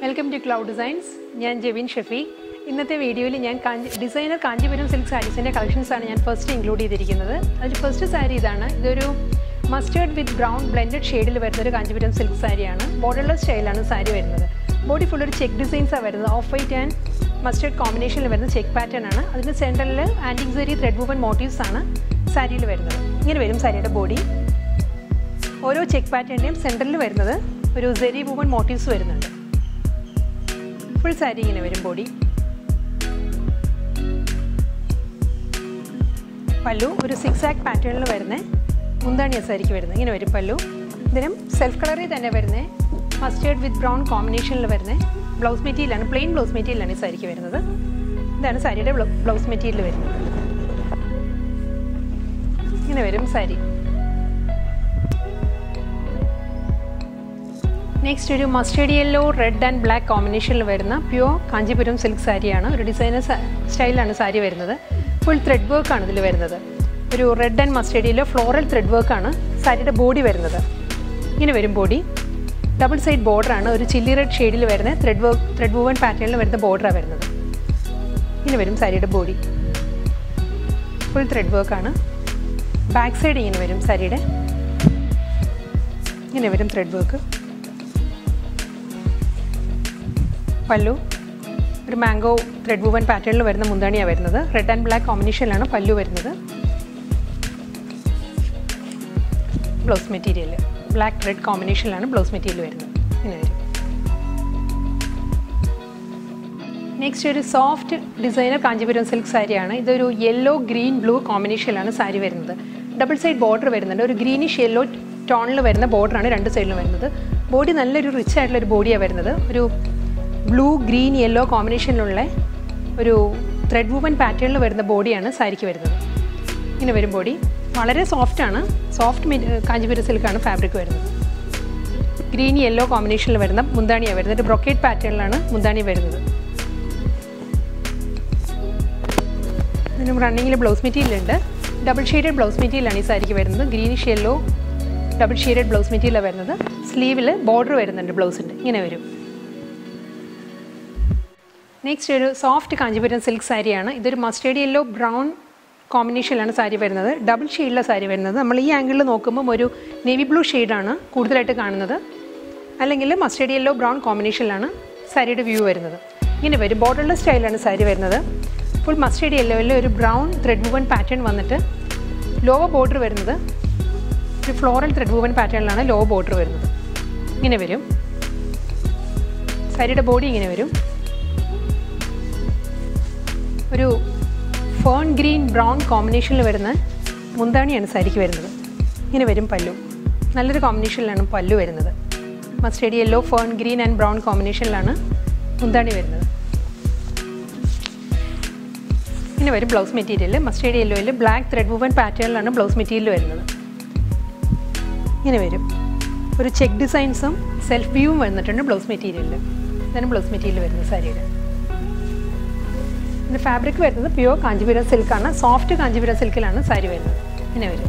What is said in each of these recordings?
welcome to cloud designs ഞാൻ ജെവിൻ ഷെഫി ഇന്നത്തെ വീഡിയോയിൽ ഞാൻ കാഞ്ചി ഡിസൈനർ കാഞ്ചീപുരം സിൽക്ക് സാരീസിൻ്റെ കളക്ഷൻസാണ് ഞാൻ ഫസ്റ്റ് ഇൻക്ലൂഡ് ചെയ്തിരിക്കുന്നത് അതിൽ ഫസ്റ്റ് സാരി ഇതാണ് ഇതൊരു മസ്റ്റേർഡ് വിത്ത് ബ്രൗൺ ബ്ലെൻഡഡ് ഷെയ്ഡിൽ വരുന്ന ഒരു കാഞ്ചീപുരം സിൽക്ക് സാരിയാണ് ബോർഡർലെസ് സ്റ്റൈലാണ് സാരി വരുന്നത് ബോഡി ഫുൾ ഒരു ചെക്ക് ഡിസൈൻസാണ് വരുന്നത് ഓഫ് വൈറ്റ് ആൻഡ് മസ്റ്റേർഡ് കോമ്പിനേഷനിൽ വരുന്ന ചെക്ക് പാറ്റേൺ ആണ് അതിൻ്റെ സെൻറ്ററിൽ antique zari thread woven motifs ആണ് സാരിയിൽ വരുന്നത് ഇങ്ങനെ വരും സാരിയുടെ ബോഡി ഓരോ ചെക്ക് പാറ്റേണിൻ്റെയും സെൻറ്ററിൽ വരുന്നത് ഒരു സെരി വുവൻ മോട്ടീവ്സ് വരുന്നുണ്ട് ഫുൾ സാരി ഇങ്ങനെ വരും ബോഡി പല്ലു ഒരു സിക്സ് ആക്ക് പാറ്റേണിൽ വരുന്ന മുന്താണിയ സാരിക്ക് വരുന്നത് ഇങ്ങനെ വരും പല്ലു ഇതിനും സെൽഫ് കളറിൽ തന്നെ വരുന്നത് മസ്റ്റേർഡ് വിത്ത് ബ്രൗൺ കോമ്പിനേഷനിൽ വരുന്ന ബ്ലൗസ് മെറ്റീരിയലാണ് പ്ലെയിൻ ബ്ലൗസ് മെറ്റീരിയലാണ് ഈ സാരിക്ക് വരുന്നത് ഇതാണ് സാരിയുടെ ബ്ലൗസ് മെറ്റീരിയൽ വരുന്നത് ഇങ്ങനെ വരും സാരി നെക്സ്റ്റ് ഒരു mustard yellow red and black കോമ്പിനേഷനിൽ വരുന്ന പ്യുവർ കാഞ്ചീപുരം സിൽക്ക് സാരിയാണ് ഒരു ഡിസൈനർ സ്റ്റൈലാണ് സാരി വരുന്നത് ഫുൾ ത്രെഡ് വർക്കാണ് ഇതിൽ വരുന്നത് ഒരു red and mustard yellow floral thread വർക്കാണ് സാരിയുടെ ബോഡി വരുന്നത് ഇങ്ങനെ വരും ബോഡി ഡബിൾ സൈഡ് ബോർഡറാണ് ഒരു ചില്ലി റെഡ് ഷെയ്ഡിൽ വരുന്ന ത്രെഡ് വർക്ക് ത്രെഡ് വുവൻ പാറ്റേണിൽ വരുന്ന ബോർഡറാണ് വരുന്നത് ഇങ്ങനെ വരും സാരിയുടെ ബോഡി ഫുൾ ത്രെഡ് വർക്കാണ് ബാക്ക് സൈഡ് ഇങ്ങനെ വരും സാരിയുടെ ഇങ്ങനെ വരും ത്രെഡ് വർക്ക് പല്ലു ഒരു മാംഗോ ത്രെഡ് വുവൻ പാറ്റേണിൽ വരുന്ന മുന്താണിയാണ് വരുന്നത് റെഡ് ആൻഡ് ബ്ലാക്ക് കോമ്പിനേഷനിലാണ് പല്ലു വരുന്നത് ബ്ലൗസ് മെറ്റീരിയൽ ബ്ലാക്ക് റെഡ് കോമ്പിനേഷനിലാണ് ബ്ലൗസ് മെറ്റീരിയൽ വരുന്നത് ഇങ്ങനെ വരും നെക്സ്റ്റ് ഒരു സോഫ്റ്റ് ഡിസൈനർ കാഞ്ചീപുരം സിൽക്ക് സാരിയാണ് ഇതൊരു യെല്ലോ ഗ്രീൻ ബ്ലൂ കോമ്പിനേഷനിലാണ് സാരി വരുന്നത് ഡബിൾ സൈഡ് ബോർഡർ വരുന്നുണ്ട് ഒരു ഗ്രീനിഷ് യെല്ലോ ടോണിൽ വരുന്ന ബോർഡറാണ് രണ്ട് സൈഡിലും വരുന്നത് ബോഡി നല്ലൊരു റിച്ച് ആയിട്ടുള്ള ഒരു ബോഡിയാണ് വരുന്നത് ഒരു ബ്ലൂ ഗ്രീൻ യെല്ലോ കോമ്പിനേഷനിലുള്ള ഒരു ത്രെഡ് വുവൻ പാറ്റേണിൽ വരുന്ന ബോഡിയാണ് സാരിക്ക് വരുന്നത് ഇങ്ങനെ വരും ബോഡി വളരെ സോഫ്റ്റാണ് സോഫ്റ്റ് കാഞ്ചിപുരം സിൽക്കാണ് ഫാബ്രിക് വരുന്നത് ഗ്രീൻ യെല്ലോ കോമ്പിനേഷനിൽ വരുന്ന മുന്താണിയാണ് വരുന്നത് ഒരു ബ്രൊക്കേറ്റ് പാറ്റേണിലാണ് മുന്താണി വരുന്നത് ഇതിനും റണ്ണിങ്ങിൽ ബ്ലൗസ് മെറ്റീരിയൽ ഉണ്ട് ഡബിൾ ഷെയ്ഡഡ് ബ്ലൗസ് മെറ്റീരിയലാണ് ഈ സാരിക്ക് വരുന്നത് greenish yellow double shaded blouse മെറ്റീരിയലാണ് വരുന്നത് സ്ലീവിൽ ബോർഡർ വരുന്നുണ്ട് ബ്ലൗസിൻ്റെ ഇങ്ങനെ വരും നെക്സ്റ്റ് ഒരു സോഫ്റ്റ് കാഞ്ചീപുരം സിൽക്ക് സാരിയാണ് ഇതൊരു മസ്റ്റേഡ് യെല്ലോ ബ്രൗൺ കോമ്പിനേഷനിലാണ് സാരി വരുന്നത് ഡബിൾ ഷെയ്ഡിലെ സാരി വരുന്നത് നമ്മൾ ഈ ആംഗിളിൽ നോക്കുമ്പം ഒരു നേവി ബ്ലൂ ഷെയ്ഡാണ് കൂടുതലായിട്ട് കാണുന്നത് അല്ലെങ്കിൽ മസ്റ്റേഡ് യെല്ലോ ബ്രൗൺ കോമ്പിനേഷനിലാണ് സാരിയുടെ വ്യൂ വരുന്നത് ഇങ്ങനെ വരും ബോർഡർലെസ് സ്റ്റൈലാണ് സാരി വരുന്നത് ഫുൾ മസ്റ്റേഡ് യെല്ലോയിൽ ഒരു ബ്രൗൺ ത്രെഡ് വുവൻ പാറ്റേൺ വന്നിട്ട് ലോവർ ബോർഡർ വരുന്നത് ഒരു ഫ്ലോറൽ ത്രെഡ് വുവൻ പാറ്റേണിലാണ് ലോ ബോർഡർ വരുന്നത് ഇങ്ങനെ വരും സാരിയുടെ ബോഡി ഇങ്ങനെ വരും ഒരു ഫോൺ ഗ്രീൻ ബ്രൗൺ കോമ്പിനേഷനിൽ വരുന്ന മുന്താണിയാണ് സാരിക്ക് വരുന്നത് ഇങ്ങനെ വരും പല്ലു നല്ലൊരു കോമ്പിനേഷനിലാണ് പല്ലു വരുന്നത് mustard yellow fawn green and brown കോമ്പിനേഷനിലാണ് മുന്താണി വരുന്നത് ഇങ്ങനെ വരും ബ്ലൗസ് മെറ്റീരിയൽ മസ്റ്റേഡ് യെല്ലോയിൽ ബ്ലാക്ക് ത്രെഡ് വുവൻ പാറ്റേണിലാണ് ബ്ലൗസ് മെറ്റീരിയൽ വരുന്നത് ഇങ്ങനെ വരും ഒരു ചെക്ക് ഡിസൈൻസും സെൽഫ് വ്യൂവും വന്നിട്ടുണ്ട് ബ്ലൗസ് മെറ്റീരിയലിൽ ഇതാണ് ബ്ലൗസ് മെറ്റീരിയൽ വരുന്നത് സാരിയുടെ ഇതിൻ്റെ ഫാബ്രിക് വരുന്നത് പ്യുവർ കാഞ്ചിപുരം സിൽക്കാണ് സോഫ്റ്റ് കാഞ്ചിപുരം സിൽക്കിലാണ് സാരി വരുന്നത് ഇങ്ങനെ വരും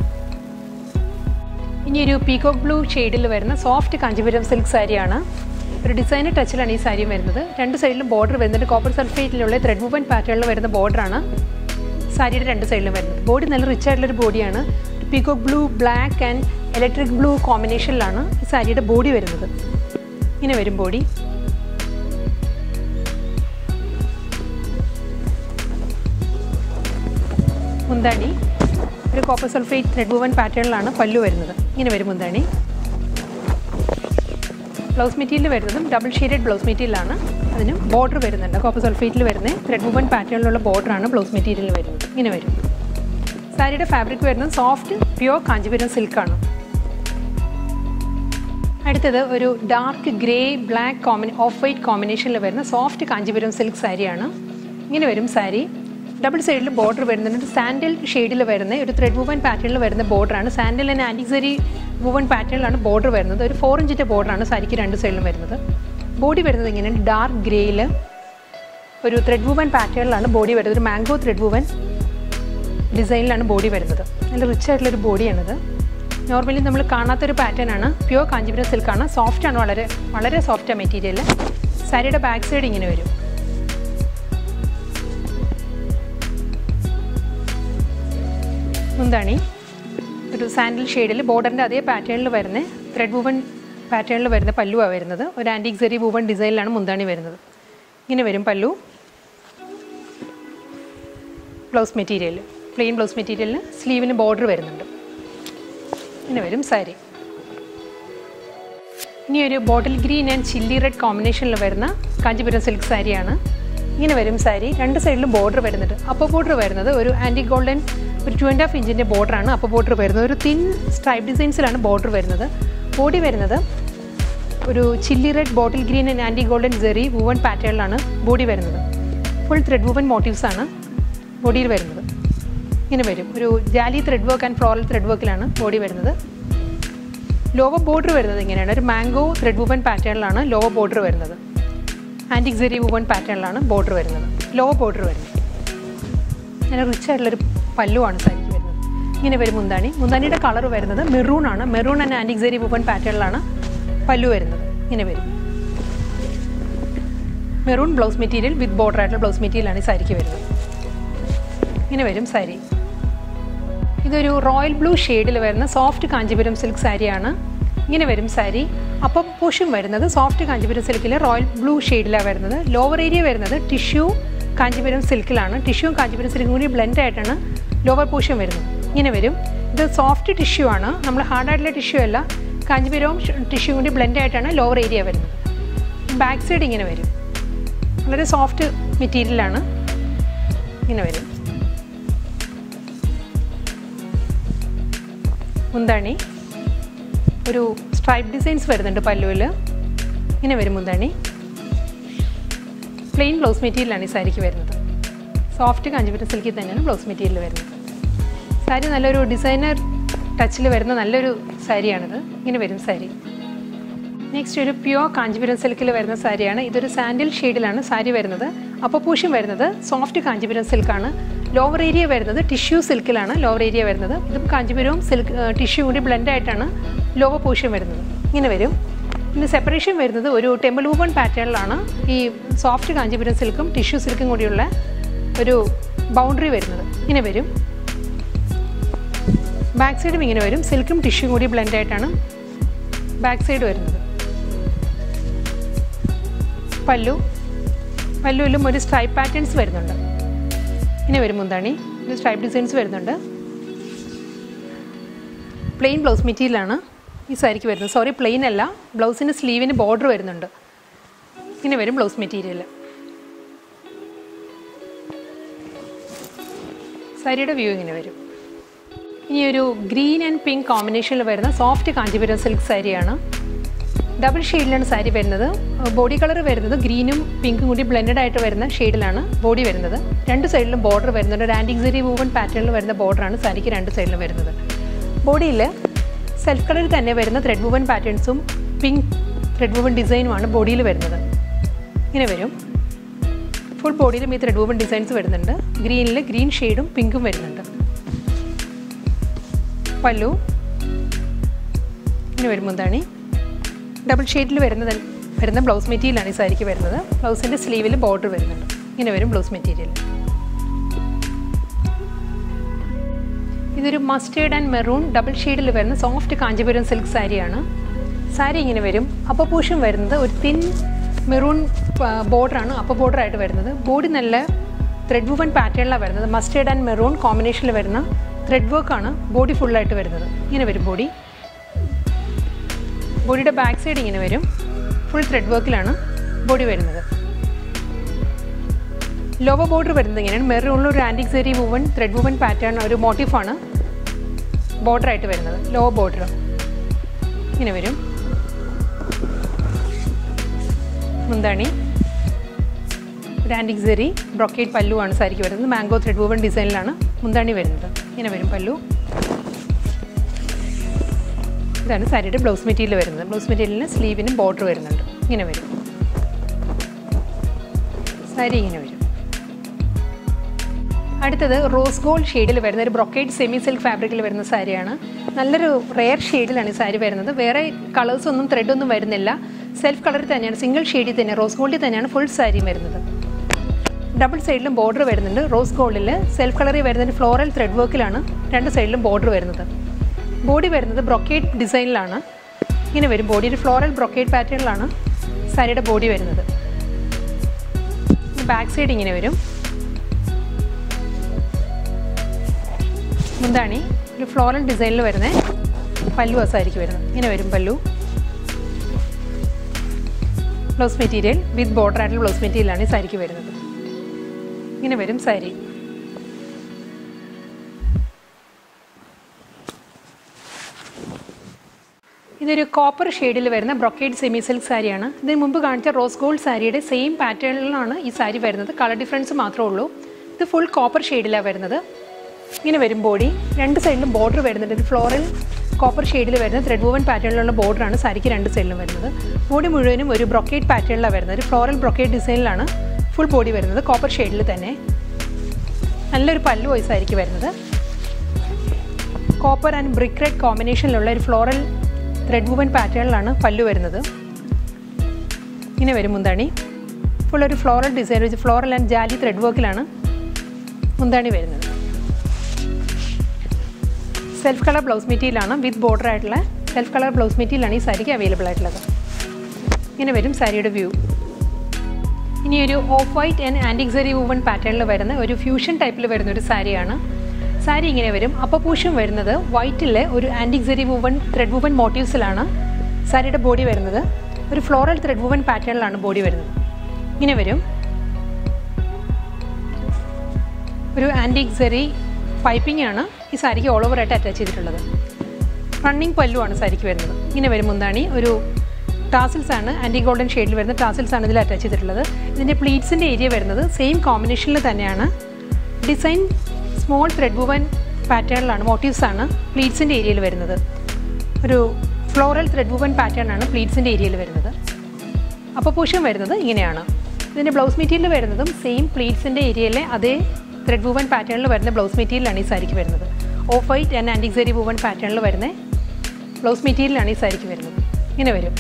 ഇനി ഒരു പീകോക്ക് ബ്ലൂ ഷെയ്ഡിൽ വരുന്ന സോഫ്റ്റ് കാഞ്ചിപുരം സിൽക്ക് സാരിയാണ് ഒരു ഡിസൈനർ ടച്ചിലാണ് ഈ സാരി വരുന്നത് രണ്ട് സൈഡിലും ബോർഡർ വരുന്നുണ്ട് കോപ്പർ സൾഫേറ്റിലുള്ള ത്രെഡ് വുവൻ പാറ്റേണിൽ വരുന്ന ബോർഡറാണ് സാരിയുടെ രണ്ട് സൈഡിലും വരുന്നത് ബോഡി നല്ല റിച്ച് ആയിട്ടുള്ളൊരു ബോഡിയാണ് peacock blue black and electric blue കോമ്പിനേഷനിലാണ് ഈ സാരിയുടെ ബോഡി വരുന്നത് ഇങ്ങനെ വരും ബോഡി മുന്താണി ഒരു കോപ്പർ സൾഫേറ്റ് ത്രെഡ് വുവൻ പാറ്റേണിലാണ് പല്ലു വരുന്നത് ഇങ്ങനെ വരും മുന്താണി ബ്ലൗസ് മെറ്റീരിയൽ വരുന്നതും ഡബിൾ ഷെയ്ഡഡ് ബ്ലൗസ് മെറ്റീരിയലാണ് അതിനും ബോർഡർ വരുന്നുണ്ട് കോപ്പർ സൾഫേറ്റിൽ വരുന്ന ത്രെഡ് വുവൻ പാറ്റേണിലുള്ള ബോർഡറാണ് ബ്ലൗസ് മെറ്റീരിയൽ വരുന്നത് ഇങ്ങനെ വരും സാരിയുടെ ഫാബ്രിക് വരുന്നത് സോഫ്റ്റ് പ്യുവർ കാഞ്ചിപുരം സിൽക്കാണ് അടുത്തത് ഒരു dark grey black കോമ്പിനെ of white കോമ്പിനേഷനിൽ വരുന്ന സോഫ്റ്റ് കാഞ്ചിപുരം സിൽക്ക് സാരിയാണ് ഇങ്ങനെ വരും സാരി ഡബിൾ സൈഡിൽ ബോർഡർ വരുന്നുണ്ട് സാൻഡൽ ഷെയ്ഡിൽ വരുന്ന ഒരു ത്രെഡ് വുവൻ പാറ്റേണിൽ വരുന്ന ബോർഡറാണ് സാൻഡൽ ആൻഡ് ആൻറ്റിക്സറി വുവൻ പാറ്റേണിലാണ് ബോർഡർ വരുന്നത് ഒരു ഫോർ ഇഞ്ചിൻ്റെ ബോർഡറാണ് സാരിക്ക് രണ്ട് സൈഡിലും വരുന്നത് ബോഡി വരുന്നത് ഇങ്ങനെ ഡാർക്ക് ഗ്രേയിൽ ഒരു ത്രെഡ് വുവൻ പാറ്റേണിലാണ് ബോഡി വരുന്നത് ഒരു മാംഗോ ത്രെഡ് വുവൻ ഡിസൈനിലാണ് ബോഡി വരുന്നത് നല്ല റിച്ച് ആയിട്ടുള്ളൊരു ബോഡിയാണിത് നോർമലി നമ്മൾ കാണാത്തൊരു പാറ്റേൺ ആണ് പ്യുവർ കാഞ്ചീപുരം സിൽക്കാണ് സോഫ്റ്റ് ആണ് വളരെ വളരെ സോഫ്റ്റ് മെറ്റീരിയൽ സാരിയുടെ ബാക്ക് സൈഡ് ഇങ്ങനെ വരും മുന്താണി ഒരു സാൻഡിൽ ഷെയ്ഡിൽ ബോർഡറിൻ്റെ അതേ പാറ്റേണിൽ വരുന്ന ത്രെഡ് വുവൺ പാറ്റേണിൽ വരുന്ന പല്ലുവാണ് വരുന്നത് ഒരു ആൻറ്റിക് സെറി വുവൺ ഡിസൈനിലാണ് മുന്താണി വരുന്നത് ഇങ്ങനെ വരും pallu blouse material plain blouse മെറ്റീരിയലിന് സ്ലീവിന് ബോർഡർ വരുന്നുണ്ട് ഇങ്ങനെ വരും സാരി ഇനി ഒരു bottle green and chilli red കോമ്പിനേഷനിൽ വരുന്ന കാഞ്ചീപുരം സിൽക്ക് സാരിയാണ് ഇങ്ങനെ വരും സാരി രണ്ട് സൈഡിലും ബോർഡർ വരുന്നുണ്ട് അപ്പർ ബോർഡർ വരുന്നത് ഒരു ആൻറ്റി ഗോൾഡൻ ഒരു ടു ആൻഡ് ഹാഫ് ഇഞ്ചിൻ്റെ ബോർഡറാണ് അപ്പർ ബോർഡർ വരുന്നത് ഒരു തിൻ സ്ട്രൈപ്പ് ഡിസൈൻസിലാണ് ബോർഡർ വരുന്നത് ബോഡി വരുന്നത് ഒരു chilli red bottle green and antique golden zari woven പാറ്റേണിലാണ് ബോഡി വരുന്നത് ഫുൾ ത്രെഡ് വുവൺ മോട്ടീവ്സ് ആണ് ബോഡിയിൽ വരുന്നത് ഇങ്ങനെ വരും ഒരു jali thread work and floral thread വർക്കിലാണ് ബോഡി വരുന്നത് ലോവർ ബോർഡർ വരുന്നത് ഇങ്ങനെയാണ് ഒരു മാംഗോ ത്രെഡ് വുവൺ പാറ്റേണിലാണ് ലോവർ ബോർഡർ വരുന്നത് ആൻറ്റിക് സെറി വുവൺ പാറ്റേണിലാണ് ബോർഡർ വരുന്നത് ലോവർ ബോർഡർ വരുന്നത് അങ്ങനെ റിച്ച് ആയിട്ടുള്ളൊരു പല്ലുവാണ് സാരിക്ക് വരുന്നത് ഇങ്ങനെ വരും മുന്താണി മുന്താണിയുടെ കളർ വരുന്നത് മെറൂൺ ആണ് maroon and antique zari woven പാറ്റേണിലാണ് പല്ലു വരുന്നത് ഇങ്ങനെ വരും maroon blouse material with border ആയിട്ടുള്ള ബ്ലൗസ് മെറ്റീരിയലാണ് ഈ സാരിക്ക് വരുന്നത് ഇങ്ങനെ വരും സാരി ഇതൊരു റോയൽ ബ്ലൂ ഷെയ്ഡിൽ വരുന്ന സോഫ്റ്റ് കാഞ്ചീപുരം സിൽക്ക് സാരിയാണ് ഇങ്ങനെ വരും സാരി അപ്പം പോഷൻ വരുന്നത് സോഫ്റ്റ് കാഞ്ചീപുരം സിൽക്കിൽ റോയൽ ബ്ലൂ ഷെയ്ഡിലാണ് വരുന്നത് ലോവർ ഏരിയ വരുന്നത് ടിഷ്യൂ കാഞ്ചീപുരം സിൽക്കിലാണ് ടിഷ്യൂ കാഞ്ചീപുരം സിൽക്കും കൂടി ബ്ലെൻഡ് ആയിട്ടാണ് ലോവർ പോഷൻ വരുന്നത് ഇങ്ങനെ വരും ഇത് സോഫ്റ്റ് ടിഷ്യൂ ആണ് നമ്മൾ ഹാർഡായിട്ടുള്ള ടിഷ്യൂ അല്ല കാഞ്ചീപുരവും ടിഷ്യൂ കൂടി ബ്ലെൻഡ് ആയിട്ടാണ് ലോവർ ഏരിയ വരുന്നത് ബാക്ക് സൈഡ് ഇങ്ങനെ വരും വളരെ സോഫ്റ്റ് മെറ്റീരിയലാണ് ഇങ്ങനെ വരും മുന്താണി ഒരു സ്ട്രൈപ്പ് ഡിസൈൻസ് വരുന്നുണ്ട് പല്ലുവിൽ ഇങ്ങനെ വരും മുന്താണി പ്ലെയിൻ ബ്ലൗസ് മെറ്റീരിയലാണ് ഈ സാരിക്ക് വരുന്നത് സോഫ്റ്റ് കാഞ്ചിപുരം സിൽക്കിൽ തന്നെയാണ് ബ്ലൗസ് മെറ്റീരിയൽ വരുന്നത് സാരി നല്ലൊരു ഡിസൈനർ ടച്ചിൽ വരുന്ന നല്ലൊരു സാരിയാണിത് ഇങ്ങനെ വരും സാരി നെക്സ്റ്റ് ഒരു പ്യുവർ കാഞ്ചിപുരം സിൽക്കിൽ വരുന്ന സാരിയാണ് ഇതൊരു സാൻഡിൽ ഷെയ്ഡിലാണ് സാരി വരുന്നത് അപ്പോൾ പൂഷ്യം വരുന്നത് സോഫ്റ്റ് കാഞ്ചിപുരം സിൽക്കാണ് ലോവർ ഏരിയ വരുന്നത് ടിഷ്യൂ സിൽക്കിലാണ് ലോവർ ഏരിയ വരുന്നത് ഇതും കാഞ്ചിപുരവും സിൽക്ക് ടിഷ്യൂ കൂടി ബ്ലെൻഡ് ആയിട്ടാണ് ലോവർ പൂഷ്യം വരുന്നത് ഇങ്ങനെ വരും പിന്നെ സെപ്പറേഷൻ വരുന്നത് ഒരു ടെമ്പിൾ ഊപ്പൺ പാറ്റേണിലാണ് ഈ സോഫ്റ്റ് കാഞ്ചിപുരം സിൽക്കും ടിഷ്യൂ സിൽക്കും കൂടിയുള്ള ഒരു ബൗണ്ടറി വരുന്നത് ഇങ്ങനെ വരും ബാക്ക് സൈഡും ഇങ്ങനെ വരും സിൽക്കും ടിഷ്യൂ കൂടി ബ്ലെൻഡ് ആയിട്ടാണ് ബാക്ക് സൈഡ് വരുന്നത് പല്ലു പല്ലുവിലും ഒരു സ്ട്രൈപ്പ് പാറ്റേൺസ് വരുന്നുണ്ട് ഇങ്ങനെ വരും മുന്താണി ഒരു സ്ട്രൈപ്പ് ഡിസൈൻസ് വരുന്നുണ്ട് പ്ലെയിൻ ബ്ലൗസ് മെറ്റീരിയലാണ് ഈ സാരിക്ക് വരുന്നത് സോറി പ്ലെയിൻ അല്ല ബ്ലൗസിൻ്റെ സ്ലീവിന് ബോർഡർ വരുന്നുണ്ട് ഇങ്ങനെ വരും ബ്ലൗസ് മെറ്റീരിയൽ സാരിയുടെ വ്യൂ ഇങ്ങനെ വരും ഇനി ഒരു ഗ്രീൻ ആൻഡ് പിങ്ക് കോമ്പിനേഷനിൽ വരുന്ന സോഫ്റ്റ് കാഞ്ചീപുരം സിൽക്ക് സാരിയാണ് ഡബിൾ ഷെയ്ഡിലാണ് സാരി വരുന്നത് ബോഡി കളർ വരുന്നത് ഗ്രീനും പിങ്കും കൂടി ബ്ലെൻഡഡ് ആയിട്ട് വരുന്ന ഷെയ്ഡിലാണ് ബോഡി വരുന്നത് രണ്ട് സൈഡിലും ബോർഡർ വരുന്നുണ്ട് ഒരു ആൻറ്റിക് സെറി വൂവൺ പാറ്റേണിൽ വരുന്ന ബോർഡറാണ് സാരിക്ക് രണ്ട് സൈഡിലും വരുന്നത് ബോഡിയിൽ സെൽഫ് കളറിൽ തന്നെ വരുന്ന ത്രെഡ് വൂവൺ പാറ്റേൺസും പിങ്ക് ത്രെഡ് വൂവൺ ഡിസൈനുമാണ് ബോഡിയിൽ വരുന്നത് ഇങ്ങനെ വരും ഫുൾ ബോഡിയിലും ഈ ത്രെഡ് വൂവൺ ഡിസൈൻസ് വരുന്നുണ്ട് ഗ്രീനിൽ ഗ്രീൻ ഷെയ്ഡും പിങ്കും വരുന്നുണ്ട് പല്ലു ഇങ്ങനെ വരും മുന്താണി ഡബിൾ ഷെയ്ഡിൽ വരുന്നത് വരുന്ന ബ്ലൗസ് മെറ്റീരിയലാണ് ഈ സാരിക്ക് വരുന്നത് ബ്ലൗസിൻ്റെ സ്ലീവിൽ ബോർഡർ വരുന്നുണ്ട് ഇങ്ങനെ വരും ബ്ലൗസ് മെറ്റീരിയൽ ഇതൊരു മസ്റ്റേർഡ് ആൻഡ് മെറൂൺ ഡബിൾ ഷെയ്ഡിൽ വരുന്ന സോഫ്റ്റ് കാഞ്ചീപുരം സിൽക്ക് സാരിയാണ് സാരി ഇങ്ങനെ വരും അപ്പർ പോഷൻ വരുന്നത് ഒരു തിൻ മെറൂൺ ബോർഡറാണ് അപ്പർ ബോർഡർ ആയിട്ട് വരുന്നത് ബോഡി നല്ല ത്രെഡ് വുവൺ പാറ്റേണിലാണ് വരുന്നത് മസ്റ്റേർഡ് ആൻഡ് മെറൂൺ കോമ്പിനേഷനിൽ വരുന്ന ത്രെഡ് വർക്കാണ് ബോഡി ഫുള്ളായിട്ട് വരുന്നത് ഇങ്ങനെ വരും ബോഡി ബോഡിയുടെ ബാക്ക് സൈഡ് ഇങ്ങനെ വരും ഫുൾ ത്രെഡ് വർക്കിലാണ് ബോഡി വരുന്നത് ലോവർ ബോർഡർ വരുന്നത് ഇങ്ങനെയാണ് മെറൂണിൽ ഒരു antique zari woven thread woven pattern ഒരു മോട്ടീഫാണ് ബോർഡർ ആയിട്ട് വരുന്നത് ലോവർ ബോർഡർ ഇങ്ങനെ വരും മുന്താണി ഒരു ആൻറ്റിക് സെറി ബ്രൊക്കേറ്റ് പല്ലുവാണ് സാരിക്ക് വരുന്നത് മാംഗോ ത്രെഡ് വുവൺ ഡിസൈനിലാണ് മുന്താണി വരുന്നത് ഇങ്ങനെ വരും പല്ലു ഇതാണ് സാരിയുടെ ബ്ലൗസ് മെറ്റീരിയൽ വരുന്നത് ബ്ലൗസ് മെറ്റീരിയലിന് സ്ലീവിന് ബോർഡർ വരുന്നുണ്ട് ഇങ്ങനെ വരും സാരി ഇങ്ങനെ വരും അടുത്തത് റോസ് ഗോൾഡ് ഷെയ്ഡിൽ വരുന്ന ഒരു ബ്രൊക്കേഡ് സെമി സിൽക്ക് ഫാബ്രിക്കിൽ വരുന്ന സാരിയാണ് നല്ലൊരു റെയർ ഷെയ്ഡിലാണ് ഈ സാരി വരുന്നത് വേറെ കളേഴ്സ് ഒന്നും ത്രെഡ് ഒന്നും വരുന്നില്ല സെൽഫ് കളറിൽ തന്നെയാണ് സിംഗിൾ ഷെയ്ഡിൽ തന്നെ റോസ് ഗോൾഡിൽ തന്നെയാണ് ഫുൾ സാരിയും വരുന്നത് ഡബിൾ സൈഡിലും ബോർഡർ വരുന്നുണ്ട് റോസ് ഗോൾഡിൽ സെൽഫ് കളറിൽ വരുന്നതിന് ഫ്ലോറൽ ത്രെഡ് വർക്കിലാണ് രണ്ട് സൈഡിലും ബോർഡർ വരുന്നത് ബോഡി വരുന്നത് ബ്രൊക്കേറ്റ് ഡിസൈനിലാണ് ഇങ്ങനെ വരും ബോഡി ഒരു ഫ്ലോറൽ ബ്രൊക്കേറ്റ് പാറ്റേണിലാണ് സാരിയുടെ ബോഡി വരുന്നത് ബാക്ക് സൈഡ് ഇങ്ങനെ വരും മുന്താണി ഒരു ഫ്ലോറൽ ഡിസൈനിൽ വരുന്ന പല്ലു അസായിരിക്കും വരുന്നത് ഇങ്ങനെ വരും pallu blouse material with border ആയിട്ടുള്ള ബ്ലൗസ് മെറ്റീരിയലാണ് ഈ സാരിക്ക് വരുന്നത് ഇങ്ങനെ വരും സാരി ഇതൊരു കോപ്പർ ഷെയ്ഡിൽ വരുന്ന ബ്രൊക്കേഡ് സെമി സിൽക്ക് സാരിയാണ് ഇതിന് മുമ്പ് കാണിച്ച റോസ് ഗോൾഡ് സാരിയുടെ സെയിം പാറ്റേണിലാണ് ഈ സാരി വരുന്നത് കളർ ഡിഫറൻസ് മാത്രമേ ഉള്ളൂ ഇത് ഫുൾ കോപ്പർ ഷെയ്ഡിലാണ് വരുന്നത് ഇങ്ങനെ വരും ബോഡി രണ്ട് സൈഡിലും ബോർഡർ വരുന്നുണ്ട് ഒരു ഫ്ലോറൽ കോപ്പർ ഷെയ്ഡിൽ വരുന്ന ത്രെഡ് വൂവൻ പാറ്റേണിലുള്ള ബോർഡറാണ് സാരിക്ക് രണ്ട് സൈഡിലും വരുന്നത് ബോഡി മുഴുവനും ഒരു ബ്രൊക്കേഡ് പാറ്റേണിലാണ് വരുന്നത് ഒരു ഫ്ലോറൽ ബ്രൊക്കേഡ് ഡിസൈനിലാണ് ഫുൾ ബോഡി വരുന്നത് കോപ്പർ ഷെയ്ഡിൽ തന്നെ നല്ലൊരു പല്ലു വോയിസ് ആയിരിക്കും വരുന്നത് കോപ്പർ ആൻഡ് ബ്രിക്ക് റെഡ് കോമ്പിനേഷനിലുള്ള ഒരു ഫ്ലോറൽ ത്രെഡ് വൂവൻ പാറ്റേണിലാണ് പല്ലു വരുന്നത് ഇങ്ങനെ വരും മുന്താണി ഫുൾ ഒരു ഫ്ലോറൽ ഡിസൈൻ വെച്ച് ഫ്ലോറൽ ആൻഡ് ജാലി ത്രെഡ് വർക്കിലാണ് മുന്താണി വരുന്നത് സെൽഫ് കളർ ബ്ലൗസ് മെറ്റീരിയലാണ് വിത്ത് ബോർഡർ ആയിട്ടുള്ള സെൽഫ് കളർ ബ്ലൗസ് മെറ്റീരിയലാണ് ഈ സാരിക്ക് അവൈലബിൾ ആയിട്ടുള്ളത് ഇങ്ങനെ വരും സാരിയുടെ വ്യൂ ഇനി ഒരു ഓഫ് വൈറ്റ് ആൻഡ് ആൻറ്റിക്സറി വൂവൺ പാറ്റേണിൽ വരുന്ന ഒരു ഫ്യൂഷൻ ടൈപ്പിൽ വരുന്ന ഒരു സാരിയാണ് സാരി ഇങ്ങനെ വരും അപ്പപൂഷം വരുന്നത് വൈറ്റിലെ ഒരു ആൻറ്റിക്സറി വൂവൺ ത്രെഡ് വൂവൺ മോട്ടീവ്സിലാണ് സാരിയുടെ ബോഡി വരുന്നത് ഒരു ഫ്ലോറൽ ത്രെഡ് വൂവൺ പാറ്റേണിലാണ് ബോഡി വരുന്നത് ഇങ്ങനെ വരും ഒരു ആൻറ്റിക്സറി പൈപ്പിംഗ് ആണ് ഈ സാരിക്ക് ഓൾ ഓവർ ആയിട്ട് അറ്റാച്ച് ചെയ്തിട്ടുള്ളത് റണ്ണിങ് പല്ലുവാണ് സാരിക്ക് വരുന്നത് ഇങ്ങനെ വരും മുന്താണി ഒരു ടാസിൽസ് ആണ് ആൻറ്റി ഗോൾഡൻ ഷെയ്ഡിൽ വരുന്ന ടാസിൽസ് ആണ് ഇതിൽ അറ്റാച്ച് ചെയ്തിട്ടുള്ളത് ഇതിൻ്റെ പ്ലീറ്റ്സിൻ്റെ ഏരിയ വരുന്നത് സെയിം കോമ്പിനേഷനിൽ തന്നെയാണ് ഡിസൈൻ സ്മോൾ ത്രെഡ് വുവൻ പാറ്റേണിലാണ് മോട്ടീവ്സ് ആണ് പ്ലീറ്റ്സിൻ്റെ ഏരിയയിൽ വരുന്നത് ഒരു ഫ്ലോറൽ ത്രെഡ് വുവൻ പാറ്റേൺ ആണ് പ്ലീറ്റ്സിൻ്റെ ഏരിയയിൽ വരുന്നത് അപ്പോൾ പുഷം വരുന്നത് ഇങ്ങനെയാണ് ഇതിൻ്റെ ബ്ലൗസ് മെറ്റീരിയൽ വരുന്നതും സെയിം പ്ലീറ്റ്സിൻ്റെ ഏരിയയിലെ അതേ ത്രെഡ് വുവൻ പാറ്റേണിൽ വരുന്ന ബ്ലൗസ് മെറ്റീരിയലാണ് ഈ സാരിക്ക് വരുന്നത് ഓഫ് വൈറ്റ് ആൻഡ് ആൻറ്റിക്സറി വുവൻ പാറ്റേണിൽ വരുന്ന ബ്ലൗസ് മെറ്റീരിയലാണ് ഈ സാരിക്ക് വരുന്നത് ഇങ്ങനെ വരും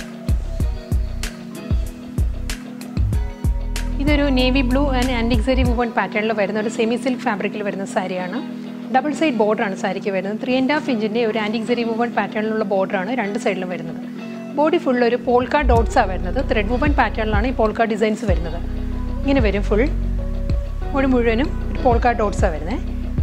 ഇതൊരു നേവി ബ്ലൂ ആൻഡ് ആൻറ്റിക്സറി വുവൺ പാറ്റേണിൽ വരുന്ന ഒരു സെമി സിൽക്ക് ഫാബ്രിക്കിൽ വരുന്ന സാരിയാണ് ഡബിൾ സൈഡ് ബോർഡറാണ് സാരിക്ക് വരുന്നത് ത്രീ ആൻഡ് ഹാഫ് ഇഞ്ചിൻ്റെ ഒരു ആൻറ്റിക്സറി വുവൺ പാറ്റേണിലുള്ള ബോർഡറാണ് രണ്ട് സൈഡിലും വരുന്നത് ബോഡി ഫുൾ ഒരു പോൾക്ക ഡോട്ട്സാണ് വരുന്നത് ത്രെഡ് വുവൺ പാറ്റേണിലാണ് ഈ പോൾക്ക ഡിസൈൻസ് വരുന്നത് ഇങ്ങനെ വരും ഫുൾ ബോഡി മുഴുവനും ഒരു പോൾക്ക ഡോട്ട്സാണ് വരുന്നത്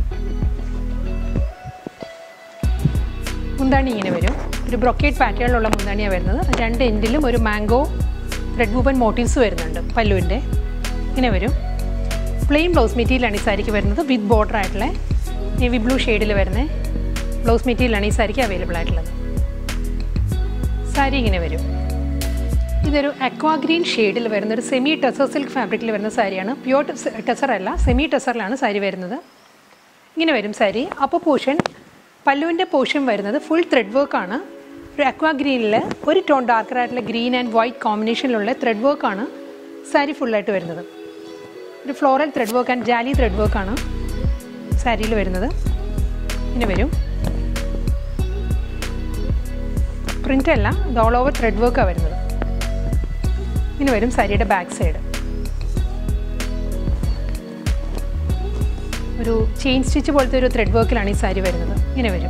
മുന്താണി ഇങ്ങനെ വരും ഒരു ബ്രൊക്കേറ്റ് പാറ്റേണിലുള്ള മുന്താണിയാണ് വരുന്നത് രണ്ട് എൻഡിലും ഒരു മാംഗോ റെഡ് വൂപ്പൻ മോട്ടീവ്സ് വരുന്നുണ്ട് പല്ലുവിൻ്റെ ഇങ്ങനെ വരും പ്ലെയിൻ ബ്ലൗസ് മെറ്റീരിയലാണ് ഈ സാരിക്ക് വരുന്നത് വിത്ത് ബോർഡർ ആയിട്ടുള്ള നേവി ബ്ലൂ ഷെയ്ഡിൽ വരുന്ന ബ്ലൗസ് മെറ്റീരിയലാണ് ഈ സാരിക്ക് അവൈലബിൾ ആയിട്ടുള്ളത് സാരി ഇങ്ങനെ വരും ഇതൊരു അക്വാ ഗ്രീൻ ഷെയ്ഡിൽ വരുന്ന ഒരു സെമി ടെസർ സിൽക്ക് ഫാബ്രിക്കിൽ വരുന്ന സാരിയാണ് പ്യുവർ ടെസർ അല്ല സെമി ടെസറിലാണ് സാരി വരുന്നത് ഇങ്ങനെ വരും സാരി അപ്പോൾ പോർഷൻ പല്ലുവിൻ്റെ പോർഷൻ വരുന്നത് ഫുൾ ത്രെഡ് വർക്കാണ് ഒരു അക്വാ ഗ്രീനിൽ ഒരു ടോൺ ഡാർക്കർ ആയിട്ടുള്ള ഗ്രീൻ ആൻഡ് വൈറ്റ് കോമ്പിനേഷനിലുള്ള ത്രെഡ് വർക്കാണ് സാരി ഫുള്ളായിട്ട് വരുന്നത് ഒരു floral thread work and jali thread വർക്കാണ് സാരിയിൽ വരുന്നത് ഇങ്ങനെ വരും പ്രിൻ്റ് അല്ല ഇത് ഓൾ ഓവർ ത്രെഡ് വർക്കാണ് വരുന്നത് ഇങ്ങനെ വരും സാരിയുടെ ബാക്ക് സൈഡ് ഒരു ചെയിൻ സ്റ്റിച്ച് പോലത്തെ ഒരു ത്രെഡ് വർക്കിലാണ് ഈ സാരി വരുന്നത് ഇങ്ങനെ വരും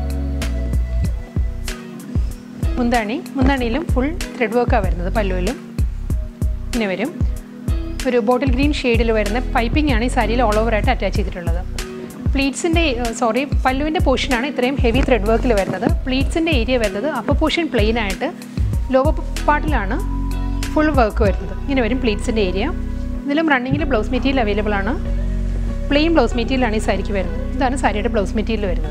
മുന്താണി മുന്താണിയിലും ഫുൾ ത്രെഡ് വർക്കാണ് വരുന്നത് പല്ലുവിലും ഇങ്ങനെ വരും ഒരു ബോട്ടിൽ ഗ്രീൻ ഷെയ്ഡിൽ വരുന്ന പൈപ്പിംഗ് ആണ് ഈ സാരിയിൽ ഓൾ ഓവർ ആയിട്ട് അറ്റാച്ച് ചെയ്തിട്ടുള്ളത് പ്ലീറ്റ്സിൻ്റെ സോറി പല്ലുവിൻ്റെ പോർഷനാണ് ഇത്രയും ഹെവി ത്രെഡ് വർക്കിൽ വരുന്നത് പ്ലീറ്റ്സിൻ്റെ ഏരിയ വരുന്നത് അപ്പർ പോർഷൻ പ്ലെയിൻ ആയിട്ട് ലോവർ പാർട്ടിലാണ് ഫുൾ വർക്ക് വരുന്നത് ഇങ്ങനെ വരും പ്ലീറ്റ്സിൻ്റെ ഏരിയ ഇതിലും റണ്ണിങ്ങിൽ ബ്ലൗസ് മെറ്റീരിയൽ അവൈലബിൾ ആണ് പ്ലെയിൻ ബ്ലൗസ് മെറ്റീരിയലാണ് ഈ സാരിക്ക് വരുന്നത് ഇതാണ് സാരിയുടെ ബ്ലൗസ് മെറ്റീരിയൽ വരുന്നത്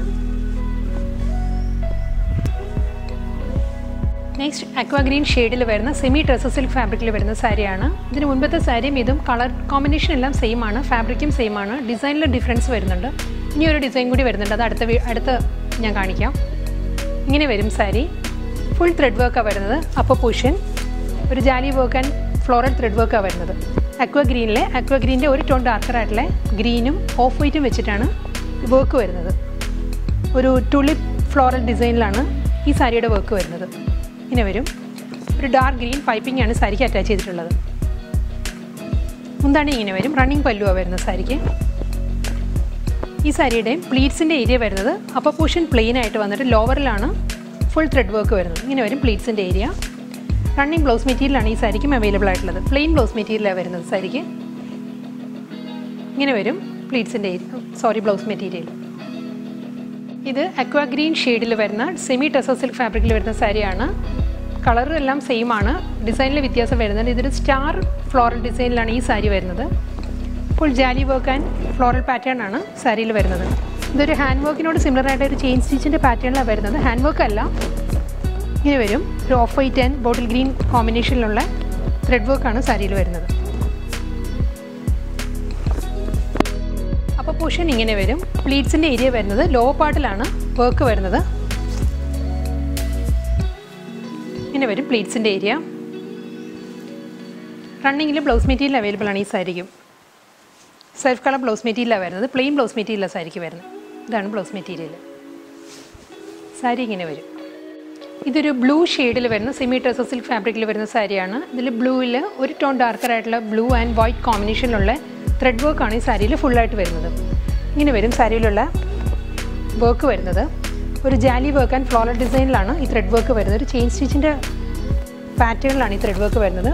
നെക്സ്റ്റ് അക്വാ ഗ്രീൻ ഷെയ്ഡിൽ വരുന്ന സെമി ഡ്രസ്സ് സിൽക്ക് ഫാബ്രിക്കിൽ വരുന്ന സാരിയാണ് ഇതിന് മുൻപത്തെ സാരിയും ഇതും കളർ കോമ്പിനേഷൻ എല്ലാം സെയിം ആണ് ഫാബ്രിക്കും സെയിം ആണ് ഡിസൈനിൽ ഡിഫറൻസ് വരുന്നുണ്ട് ഇനി ഒരു ഡിസൈൻ കൂടി വരുന്നുണ്ട് അത് അടുത്ത വീ- അടുത്ത ഞാൻ കാണിക്കാം ഇങ്ങനെ വരും സാരി ഫുൾ ത്രെഡ് വർക്കാണ് വരുന്നത് അപ്പർ പൊഷൻ ഒരു jali work and floral thread വർക്കാണ് വരുന്നത് അക്വ ഗ്രീനിലെ അക്വ ഗ്രീനിൻ്റെ ഒരു ടോൺ ഡാർക്കർ ആയിട്ടുള്ള ഗ്രീനും ഓഫ് വൈറ്റും വെച്ചിട്ടാണ് വർക്ക് വരുന്നത് ഒരു ടുളിപ്പ് ഫ്ലോറൽ ഡിസൈനിലാണ് ഈ സാരിയുടെ വർക്ക് വരുന്നത് ഇങ്ങനെ വരും ഒരു ഡാർക്ക് ഗ്രീൻ പൈപ്പിംഗ് ആണ് സാരിക്ക് അറ്റാച്ച് ചെയ്തിട്ടുള്ളത് മുന്താണി ഇങ്ങനെ വരും റണ്ണിങ് പല്ലുവാണ് വരുന്നത് സാരിക്ക് ഈ സാരിയുടെ പ്ലീറ്റ്സിൻ്റെ ഏരിയ വരുന്നത് അപ്പർ പോർഷൻ പ്ലെയിൻ ആയിട്ട് വന്നിട്ട് ലോവറിലാണ് ഫുൾ ത്രെഡ് വർക്ക് വരുന്നത് ഇങ്ങനെ വരും പ്ലീറ്റ്സിൻ്റെ ഏരിയ റണ്ണിങ് ബ്ലൗസ് മെറ്റീരിയലാണ് ഈ സാരിക്കും അവൈലബിൾ ആയിട്ടുള്ളത് പ്ലെയിൻ ബ്ലൗസ് മെറ്റീരിയലാണ് വരുന്നത് സാരിക്ക് ഇങ്ങനെ വരും പ്ലീറ്റ്സിൻ്റെ ഏരിയ സോറി ബ്ലൗസ് മെറ്റീരിയൽ ഇത് അക്വാ ഗ്രീൻ ഷെയ്ഡിൽ വരുന്ന സെമി ടെസോ സിൽക്ക് ഫാബ്രിക്കിൽ വരുന്ന സാരിയാണ് കളർ എല്ലാം സെയിം ആണ് ഡിസൈനിൽ വ്യത്യാസം വരുന്നുണ്ട് ഇതൊരു സ്റ്റാർ ഫ്ലോറൽ ഡിസൈനിലാണ് ഈ സാരി വരുന്നത് full jali work and floral pattern ആണ് സാരിയിൽ വരുന്നത് ഇതൊരു ഹാൻഡ് വർക്കിനോട് സിമിലർ ആയിട്ട് ഒരു ചെയിൻ സ്റ്റിച്ചിൻ്റെ പാറ്റേണിലാണ് വരുന്നത് ഹാൻഡ് വർക്ക് അല്ല ഇങ്ങനെ വരും ഒരു off white and bottle green കോമ്പിനേഷനിലുള്ള ത്രെഡ് വർക്കാണ് സാരിയിൽ വരുന്നത് അപ്പോൾ പൊഷൻ ഇങ്ങനെ വരും പ്ലീറ്റ്സിൻ്റെ ഏരിയ വരുന്നത് ലോ പാർട്ടിലാണ് വർക്ക് വരുന്നത് ഇങ്ങനെ വരും പ്ലീറ്റ്സിൻ്റെ ഏരിയ റണ്ണിങ്ങിൽ ബ്ലൗസ് മെറ്റീരിയൽ അവൈലബിൾ ആണ് ഈ സാരിക്കും സെൽഫ് കളർ ബ്ലൗസ് മെറ്റീരിയലാണ് വരുന്നത് പ്ലെയിൻ ബ്ലൗസ് മെറ്റീരിയലാണ് സാരിക്ക് വരുന്നത് ഇതാണ് ബ്ലൗസ് മെറ്റീരിയൽ സാരി ഇങ്ങനെ വരും ഇതൊരു ബ്ലൂ ഷെയ്ഡിൽ വരുന്ന സെമി ടെസോ സിൽക്ക് ഫാബ്രിക്കിൽ വരുന്ന സാരിയാണ് ഇതിൽ ബ്ലൂവിൽ ഒരു ടോൺ ഡാർക്കർ ആയിട്ടുള്ള ബ്ലൂ ആൻഡ് വൈറ്റ് കോമ്പിനേഷനിലുള്ള ത്രെഡ് വർക്കാണ് ഈ സാരിയിൽ ഫുള്ളായിട്ട് വരുന്നത് ഇങ്ങനെ വരും സാരിയിലുള്ള വർക്ക് വരുന്നത് ഒരു ജാലി വർക്ക് ആൻഡ് ഫ്ലോറൽ ഡിസൈനിലാണ് ഈ ത്രെഡ് വർക്ക് വരുന്നത് ഒരു ചെയിൻ സ്റ്റിച്ചിൻ്റെ പാറ്റേണിലാണ് ഈ ത്രെഡ് വർക്ക് വരുന്നത്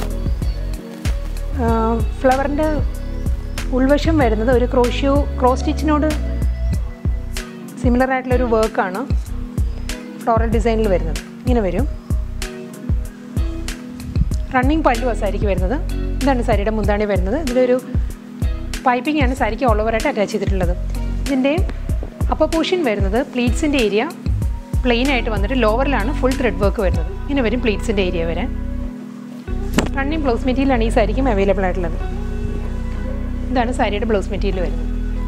ഫ്ലവറിൻ്റെ ഉൾവശം വരുന്നത് ഒരു ക്രോഷ്യോ ക്രോസ് സ്റ്റിച്ചിനോട് സിമിലർ ആയിട്ടുള്ളൊരു വർക്കാണ് ഫ്ലോറൽ ഡിസൈനിൽ വരുന്നത് ഇങ്ങനെ വരും റണ്ണിങ് പല്ലു സാരിക്ക് വരുന്നത് ഇതാണ് സാരിയുടെ മുന്താണി വരുന്നത് ഇതിലൊരു പൈപ്പിംഗ് ആണ് സാരിക്ക് ഓൾ ഓവറായിട്ട് അറ്റാച്ച് ചെയ്തിട്ടുള്ളത് ഇതിൻ്റെ അപ്പർ പോർഷൻ വരുന്നത് പ്ലീറ്റ്സിൻ്റെ ഏരിയ പ്ലെയിൻ ആയിട്ട് വന്നിട്ട് ലോവറിലാണ് ഫുൾ ത്രെഡ് വർക്ക് വരുന്നത് ഇങ്ങനെ വരും പ്ലീറ്റ്സിൻ്റെ ഏരിയ വരാൻ റണ്ണിങ് ബ്ലൗസ് മെറ്റീരിയലാണ് ഈ സാരിക്കും അവൈലബിൾ ആയിട്ടുള്ളത് ഇതാണ് സാരിയുടെ ബ്ലൗസ് മെറ്റീരിയൽ വരുന്നത്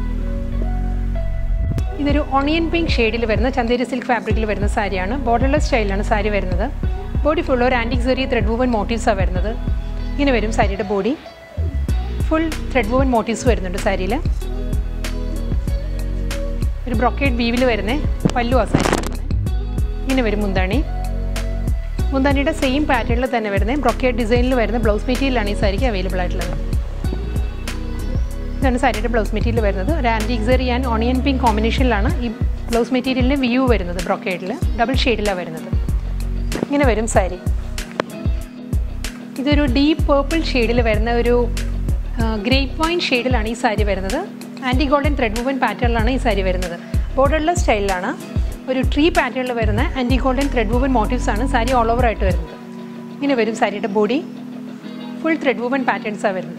ഇതൊരു ഓണിയൻ പിങ്ക് ഷെയ്ഡിൽ വരുന്ന ചന്തേരി സിൽക്ക് ഫാബ്രിക്കിൽ വരുന്ന സാരിയാണ് ബോർഡർലെസ് സ്റ്റൈലാണ് സാരി വരുന്നത് ബോഡി ഫുൾ ഒരു ആൻറ്റിക് സെറി ത്രെഡ് വൂവൻ മോട്ടീവ്സാണ് വരുന്നത് ഇങ്ങനെ വരും സാരിയുടെ body full thread woven motifs വരുന്നുണ്ട് സാരിയിൽ ഒരു ബ്രൊക്കേഡ് വീവിൽ വരുന്ന പല്ലു ആ സാരി ഇങ്ങനെ വരും മുന്താണി മുന്താണിയുടെ സെയിം പാറ്റേണിൽ തന്നെ വരുന്ന ബ്രൊക്കേഡ് ഡിസൈനിൽ വരുന്ന ബ്ലൗസ് മെറ്റീരിയലാണ് ഈ സാരിക്ക് അവൈലബിൾ ആയിട്ടുള്ളത് ഇതാണ് സാരിയുടെ ബ്ലൗസ് മെറ്റീരിയൽ വരുന്നത് ഒരു antique zari and onion pink കോമ്പിനേഷനിലാണ് ഈ ബ്ലൗസ് മെറ്റീരിയലിൻ്റെ വ്യൂ വരുന്നത് ബ്രൊക്കേഡിൽ ഡബിൾ ഷെയ്ഡിലാണ് വരുന്നത് ഇങ്ങനെ വരും സാരി ഇതൊരു ഡീപ്പ് പേർപ്പിൾ ഷെയ്ഡിൽ വരുന്ന ഒരു ഗ്രേപ്പ് വൈൻ ഷെയ്ഡിലാണ് ഈ സാരി വരുന്നത് ആൻറ്റി ഗോൾഡൻ ത്രെഡ് മൂവൻ പാറ്റേണിലാണ് ഈ സാരി വരുന്നത് ബോർഡർലെസ് സ്റ്റൈലിലാണ് ഒരു ട്രീ പാറ്റേണിൽ വരുന്ന antique golden thread woven motifs ആണ് സാരി ഓൾ ഓവർ ആയിട്ട് വരുന്നത് ഇങ്ങനെ വരും സാരിയുടെ ബോഡി ഫുൾ ത്രെഡ് മൂവൻ പാറ്റേൺസാണ് വരുന്നത്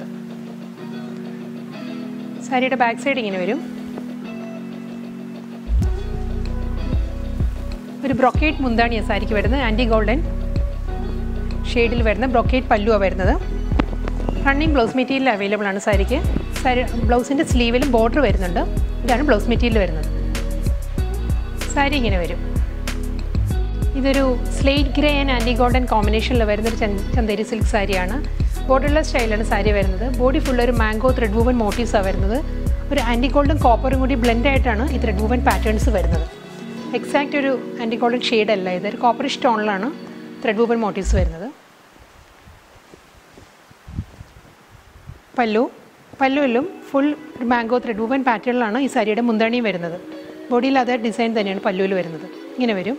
സാരിയുടെ ബാക്ക് സൈഡ് ഇങ്ങനെ വരും ഒരു ബ്രൊക്കേറ്റ് മുന്താണിയാണ് സാരിക്ക് വരുന്നത് ആൻറ്റി ഗോൾഡൻ ഷെയ്ഡിൽ വരുന്ന ബ്രൊക്കേറ്റ് പല്ലുവാണ് വരുന്നത് റണ്ണിങ് ബ്ലൗസ് മെറ്റീരിയൽ അവൈലബിൾ ആണ് സാരിക്ക് സാരി ബ്ലൗസിൻ്റെ സ്ലീവിലും ബോർഡർ വരുന്നുണ്ട് ഇതാണ് ബ്ലൗസ് മെറ്റീരിയൽ വരുന്നത് സാരി ഇങ്ങനെ വരും ഇതൊരു slate grey and antique golden കോമ്പിനേഷനിൽ വരുന്നൊരു ചന്തേരി സിൽക്ക് സാരിയാണ് ബോർഡർലെസ് സ്റ്റൈലാണ് സാരി വരുന്നത് ബോഡി ഫുൾ ഒരു മാംഗോ ത്രെഡ് വൂവൻ മോട്ടീവ്സാണ് വരുന്നത് ഒരു ആൻറ്റി ഗോൾഡൻ കോപ്പറും കൂടി ബ്ലെൻഡ് ആയിട്ടാണ് ഈ ത്രെഡ് വൂവൻ പാറ്റേൺസ് വരുന്നത് എക്സാക്റ്റ് ഒരു ആൻറ്റി ഗോൾഡൻ ഷെയ്ഡ് അല്ല ഇത് ഒരു കോപ്പറിഷ് ടോണിലാണ് ത്രെഡ് വൂവൻ മോട്ടീവ്സ് വരുന്നത് പല്ലു പല്ലുവിലും ഫുൾ ഒരു മാംഗോ ത്രെഡ് വൂവൻ പാറ്റേണിലാണ് ഈ സാരിയുടെ മുന്താണിയും വരുന്നത് ബോഡിയിൽ അതേ ഡിസൈൻ തന്നെയാണ് പല്ലുവിൽ വരുന്നത് ഇങ്ങനെ വരും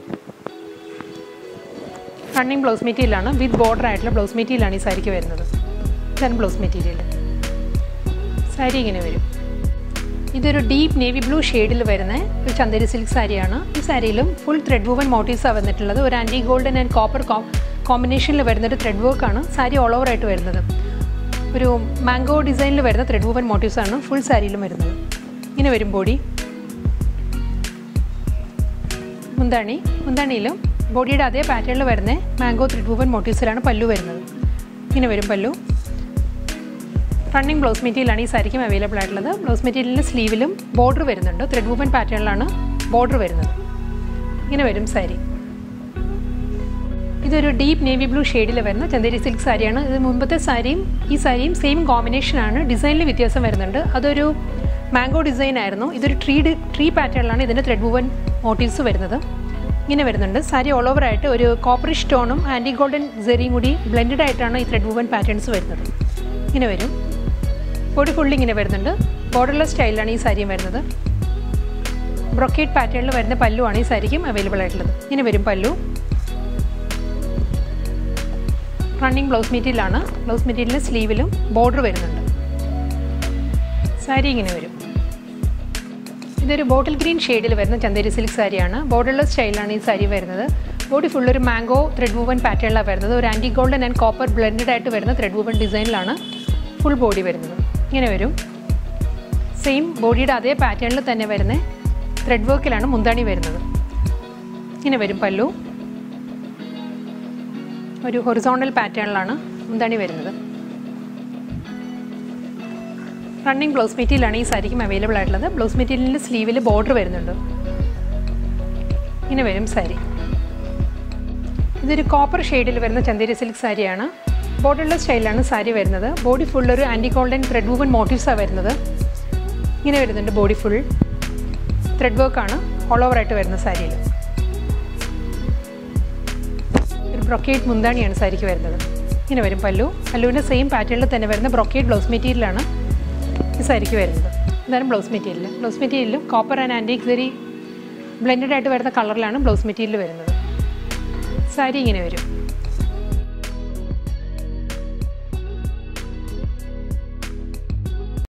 റണ്ണിങ് ബ്ലൗസ് മെറ്റീരിയലാണ് വിത്ത് ബോർഡർ ആയിട്ടുള്ള ബ്ലൗസ് മെറ്റീരിയലാണ് ഈ സാരിക്ക് വരുന്നത് ഇതാണ് ബ്ലൗസ് മെറ്റീരിയൽ സാരി ഇങ്ങനെ വരും ഇതൊരു ഡീപ്പ് നേവി ബ്ലൂ ഷെയ്ഡിൽ വരുന്ന ഒരു ചന്ദേരി സിൽക്ക് സാരിയാണ് ഈ സാരിയിലും ഫുൾ ത്രെഡ് വൂവൻ മോട്ടീവ്സാണ് വന്നിട്ടുള്ളത് ഒരു ആൻറ്റി ഗോൾഡൻ ആൻഡ് കോപ്പർ കോമ്പിനേഷനിൽ വരുന്നൊരു ത്രെഡ് വർക്കാണ് സാരി ഓൾ ഓവർ ആയിട്ട് വരുന്നത് ഒരു മാംഗോ ഡിസൈനിൽ വരുന്ന ത്രെഡ് വൂവൻ മോട്ടീവ്സാണ് ഫുൾ സാരിയിലും വരുന്നത് ഇങ്ങനെ വരും ബോഡി മുന്താണി മുന്താണിയിലും ബോഡിയുടെ അതേ പാറ്റേണിൽ വരുന്ന മാംഗോ ത്രെഡ് വൂവൻ മോട്ടീവ്സിലാണ് പല്ലു വരുന്നത് ഇങ്ങനെ വരും പല്ലു റണ്ണിങ് ബ്ലൗസ് മെറ്റീരിയലാണ് ഈ സാരിക്കും അവൈലബിൾ ആയിട്ടുള്ളത് ബ്ലൗസ് മെറ്റീരിയലിൻ്റെ സ്ലീവിലും ബോർഡർ വരുന്നുണ്ട് ത്രെഡ് വൂവൻ പാറ്റേണിലാണ് ബോർഡർ വരുന്നത് ഇങ്ങനെ വരും സാരി ഇതൊരു ഡീപ്പ് നേവി ബ്ലൂ ഷെയ്ഡിൽ വരുന്ന ചന്ദേരി സിൽക്ക് സാരിയാണ് ഇത് മുമ്പത്തെ സാരിയും ഈ സാരിയും സെയിം കോമ്പിനേഷനാണ് ഡിസൈനിൽ വ്യത്യാസം വരുന്നുണ്ട് അതൊരു മാംഗോ ഡിസൈൻ ആയിരുന്നു ഇതൊരു ട്രീ ട്രീ പാറ്റേണിലാണ് ഇതിൻ്റെ ത്രെഡ് വൂവൻ മോട്ടീവ്സ് വരുന്നത് ഇങ്ങനെ വരുന്നുണ്ട് സാരി ഓൾ ഓവർ ആയിട്ട് ഒരു കോപ്പറി സ്റ്റോണും ആൻറ്റി ഗോൾഡൻ സെറിയും കൂടി ബ്ലെൻഡഡ് ആയിട്ടാണ് ഈ ത്രെഡ് വുവൻ പാറ്റേൺസ് വരുന്നത് ഇങ്ങനെ വരും ബോഡി ഫുള്ളി ഇങ്ങനെ വരുന്നുണ്ട് ബോർഡർലെസ് സ്റ്റൈലിലാണ് ഈ സാരിയും വരുന്നത് ബ്രൊക്കേറ്റ് പാറ്റേണിൽ വരുന്ന പല്ലുവാണ് ഈ സാരിക്കും അവൈലബിൾ ആയിട്ടുള്ളത് ഇങ്ങനെ വരും പല്ലു റണ്ണിങ് ബ്ലൗസ് മെറ്റീരിയലാണ് ബ്ലൗസ് മെറ്റീരിയലിന് സ്ലീവിലും ബോർഡർ വരുന്നുണ്ട് സാരി ഇങ്ങനെ വരും ഇതൊരു ബോട്ടിൽ ഗ്രീൻ ഷെയ്ഡിൽ വരുന്ന ചന്തേരി സിൽക്ക് സാരിയാണ് ബോർഡർലെസ് സ്റ്റൈലാണ് ഈ സാരി വരുന്നത് ബോഡി ഫുൾ ഒരു മാംഗോ ത്രെഡ് വൂവൻ പാറ്റേണിലാണ് വരുന്നത് ഒരു antique golden and copper blended ആയിട്ട് വരുന്ന ത്രെഡ് വൂവൻ ഡിസൈനിലാണ് ഫുൾ ബോഡി വരുന്നത് ഇങ്ങനെ വരും സെയിം ബോഡിയുടെ അതേ പാറ്റേണിൽ തന്നെ വരുന്ന ത്രെഡ് വർക്കിലാണ് മുന്താണി വരുന്നത് ഇങ്ങനെ വരും പല്ലു ഒരു ഹൊറിസോണ്ടൽ പാറ്റേണിലാണ് മുന്താണി വരുന്നത് റണ്ണിങ് ബ്ലൗസ് മെറ്റീരിയലാണ് ഈ സാരിക്കും അവൈലബിൾ ആയിട്ടുള്ളത് ബ്ലൗസ് മെറ്റീരിയലിൻ്റെ സ്ലീവിൽ ബോർഡർ വരുന്നുണ്ട് ഇങ്ങനെ വരും സാരി ഇതൊരു കോപ്പർ ഷെയ്ഡിൽ വരുന്ന ചന്തേരി സിൽക്ക് സാരിയാണ് ബോർഡർലെസ് സ്റ്റൈലാണ് സാരി വരുന്നത് ബോഡി ഫുൾ ഒരു ആൻറ്റി ഗോൾഡൻ ത്രെഡ് വൂവൻ മോട്ടീവ്സാണ് വരുന്നത് ഇങ്ങനെ വരുന്നുണ്ട് ബോഡി ഫുൾ ത്രെഡ് വർക്കാണ് ഓൾ ഓവർ ആയിട്ട് വരുന്ന സാരിയിൽ ഒരു ബ്രൊക്കേറ്റ് മുന്താണിയാണ് സാരിക്ക് വരുന്നത് ഇങ്ങനെ വരും പല്ലു പല്ലുവിൻ്റെ സെയിം പാറ്റേണിൽ തന്നെ വരുന്ന ബ്രൊക്കേറ്റ് ബ്ലൗസ് മെറ്റീരിയലാണ് ഈ സാരിക്ക് വരുന്നത് ഇതാണ് ബ്ലൗസ് മെറ്റീരിയൽ ബ്ലൗസ് മെറ്റീരിയലും copper and antique zari blended ആയിട്ട് വരുന്ന കളറിലാണ് ബ്ലൗസ് മെറ്റീരിയൽ വരുന്നത് സാരി ഇങ്ങനെ വരും